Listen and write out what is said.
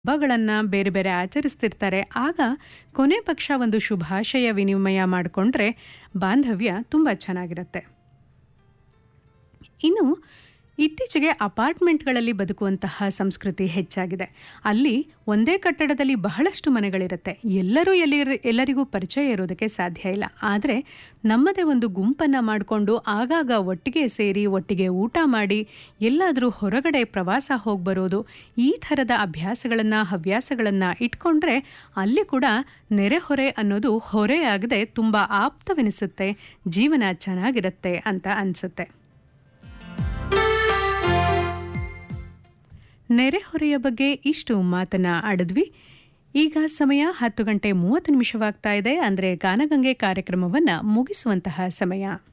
ಹಬ್ಬಗಳನ್ನು ಬೇರೆ ಬೇರೆ ಆಚರಿಸ್ತಿರ್ತಾರೆ ಆಗ ಕೊನೆ ಪಕ್ಷ ಒಂದು ಶುಭಾಶಯ ವಿನಿಮಯ ಮಾಡಿಕೊಂಡ್ರೆ ಬಾಂಧವ್ಯ ತುಂಬ ಚೆನ್ನಾಗಿರುತ್ತೆ ಇನ್ನು ಇತ್ತೀಚೆಗೆ ಅಪಾರ್ಟ್ಮೆಂಟ್ಗಳಲ್ಲಿ ಬದುಕುವಂತಹ ಸಂಸ್ಕೃತಿ ಹೆಚ್ಚಾಗಿದೆ ಅಲ್ಲಿ ಒಂದೇ ಕಟ್ಟಡದಲ್ಲಿ ಬಹಳಷ್ಟು ಮನೆಗಳಿರುತ್ತೆ ಎಲ್ಲರೂ ಎಲ್ಲಿ ಎಲ್ಲರಿಗೂ ಪರಿಚಯ ಇರೋದಕ್ಕೆ ಸಾಧ್ಯ ಇಲ್ಲ ಆದರೆ ನಮ್ಮದೇ ಒಂದು ಗುಂಪನ್ನು ಮಾಡಿಕೊಂಡು ಆಗಾಗ ಒಟ್ಟಿಗೆ ಸೇರಿ ಒಟ್ಟಿಗೆ ಊಟ ಮಾಡಿ ಎಲ್ಲಾದರೂ ಹೊರಗಡೆ ಪ್ರವಾಸ ಹೋಗಿ ಬರೋದು ಈ ಥರದ ಅಭ್ಯಾಸಗಳನ್ನು ಹವ್ಯಾಸಗಳನ್ನು ಇಟ್ಕೊಂಡ್ರೆ ಅಲ್ಲಿ ಕೂಡ ನೆರೆಹೊರೆ ಅನ್ನೋದು ಹೊರೆಯಾಗದೆ ತುಂಬ ಆಪ್ತವೆನಿಸುತ್ತೆ ಜೀವನ ಚೆನ್ನಾಗಿರುತ್ತೆ ಅಂತ ಅನಿಸುತ್ತೆ ನೆರೆಹೊರೆಯ ಬಗ್ಗೆ ಇಷ್ಟು ಮಾತನ್ನ ಆಡಿದ್ವಿ ಈಗ ಸಮಯ ಹತ್ತು ಗಂಟೆ ಮೂವತ್ತು ನಿಮಿಷವಾಗ್ತಾ ಇದೆ ಅಂದರೆ ಗಾನಗಂಗೆ ಕಾರ್ಯಕ್ರಮವನ್ನು ಮುಗಿಸುವಂತಹ ಸಮಯ